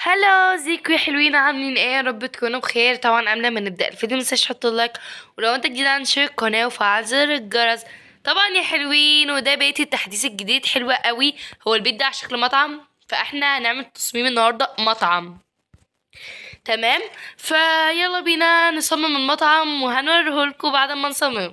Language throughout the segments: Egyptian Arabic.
هلو ازيكم يا حلوين عاملين ايه يا رب تكونوا بخير طبعا قبل ما نبدا الفيديو متنساش تحطوا لايك ولو انت جديد عن شير القناه وفعل زر الجرس طبعا يا حلوين وده بيت التحديث الجديد حلوة قوي هو البيت ده على شكل مطعم فاحنا هنعمل تصميم النهارده مطعم تمام فيلا بينا نصمم المطعم وهنوريه لكم بعد ما نصممه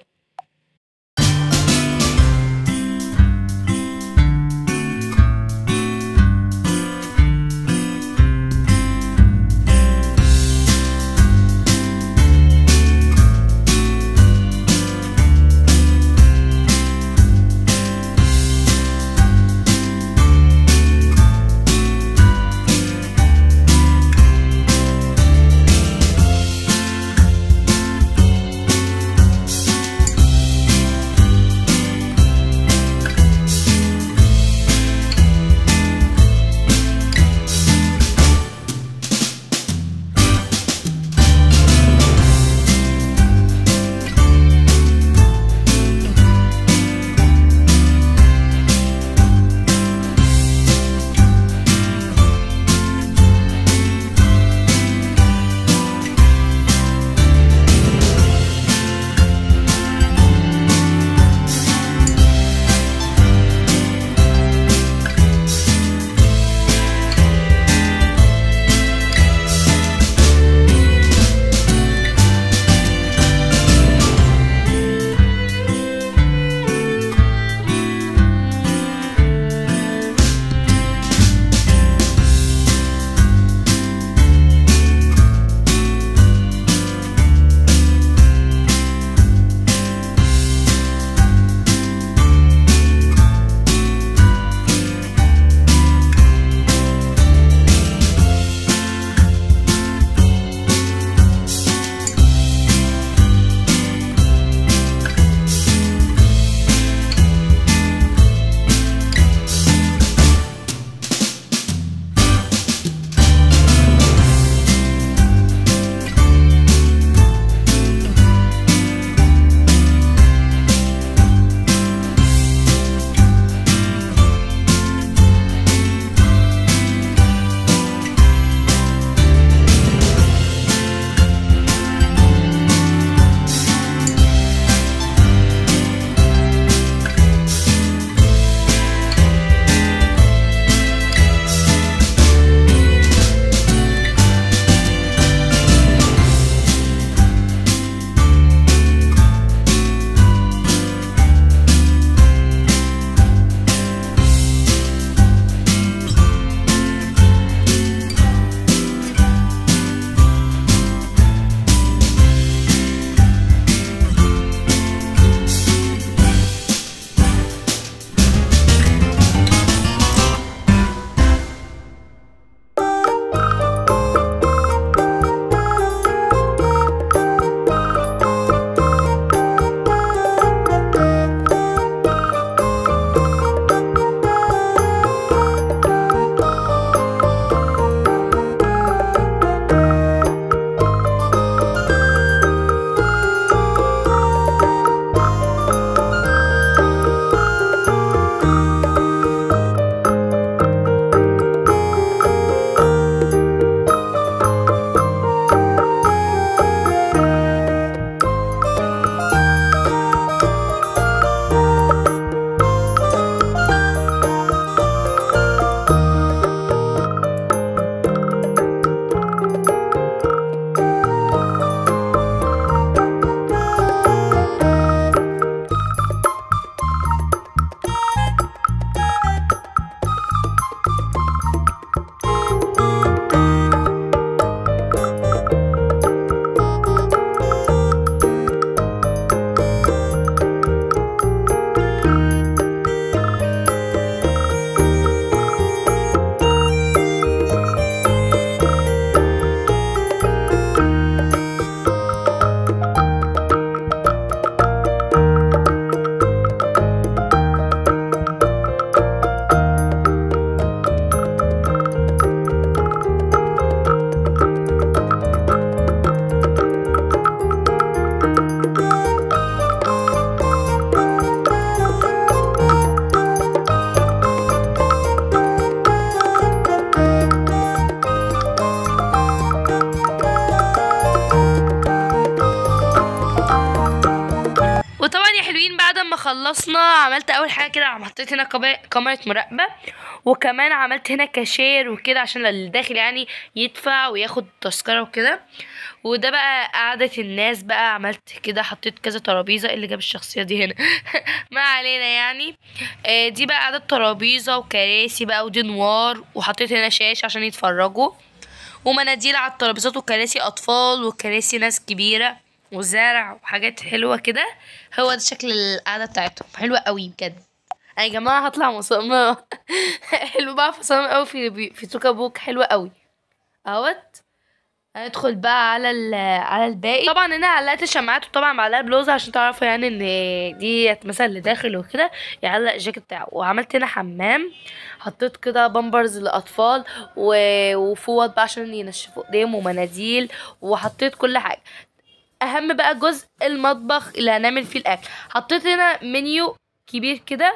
خلصنا عملت اول حاجه كده حطيت هنا كاميرا- كاميرا مراقبه وكمان عملت هنا كاشير وكده عشان اللي داخل يعني يدفع وياخد تذكره وكده وده بقى قعدة الناس بقى عملت كده حطيت كذا ترابيزة إيه اللي جاب الشخصية دي هنا ما علينا يعني آه، دي بقى قعدة ترابيزة وكراسي بقى ودي نوار وحطيت هنا شاشة عشان يتفرجوا ومناديل على الترابيزات وكراسي أطفال وكراسي ناس كبيرة وزرع وحاجات حلوة كده هو ده شكل القعدة بتاعتهم حلوة قوي بجد أنا يا جماعة هطلع مصممة حلو بقى فصمم قوي في في توكا بوك حلوة قوي اهوت هندخل بقى على ال- على الباقي طبعا انا علقت الشماعات وطبعا معلقه بلوزه عشان تعرفوا يعني ان دي مثلا اللي داخل وكده يعلق الجاكيت بتاعه وعملت هنا حمام حطيت كده بامبرز للاطفال و- وفوط بقى عشان ينشفوا ايديهم ومناديل وحطيت كل حاجه اهم بقى جزء المطبخ اللي هنعمل فيه الاكل حطيت هنا منيو كبير كده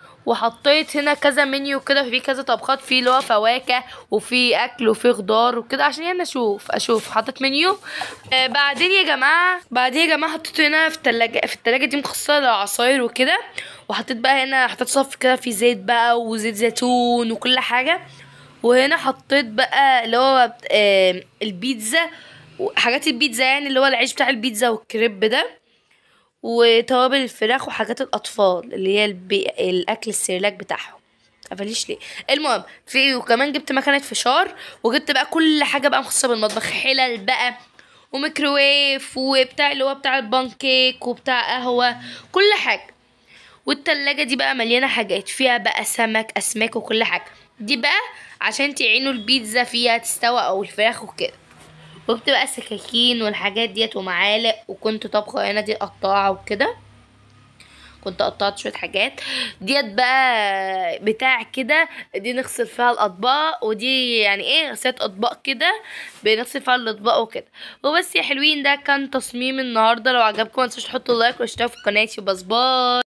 وحطيت هنا كذا منيو كده في كذا طبخات فيه اللي هو فواكه وفي اكل وفي خضار وكده عشان يعني اشوف اشوف حطيت منيو آه بعدين يا جماعه بعدين يا جماعه حطيت هنا في التلاجة في التلاجة دي مخصصه للعصاير وكده وحطيت بقى هنا حطيت صف كده فيه زيت بقى وزيت زيتون وكل حاجه وهنا حطيت بقى اللي هو آه البيتزا وحاجات البيتزا يعني اللي هو العيش بتاع البيتزا والكريب ده وتوابل الفراخ وحاجات الاطفال اللي هي البي... الاكل السيرلاك بتاعهم قفليش ليه المهم في وكمان جبت مكنه فشار وجبت بقى كل حاجه بقى مخصوصه بالمطبخ حلل بقى وميكروويف وبتاع اللي هو بتاع البانكيك وبتاع قهوه كل حاجه والتلاجة دي بقى مليانة حاجات فيها بقى سمك أسماك وكل حاجة دي بقى عشان تعينوا البيتزا فيها تستوى أو الفراخ وكده وجبت بقى السكاكين والحاجات ديت ومعالق وكنت طابخة هنا دي قطاعة وكده كنت قطعت شوية حاجات ديت بقى بتاع كده دي نغسل فيها الأطباق ودي يعني ايه غسالة أطباق كده بنغسل فيها الأطباق وكده وبس يا حلوين ده كان تصميم النهاردة لو عجبكم متنسوش تحطوا لايك واشتركوا في قناتي وبس باي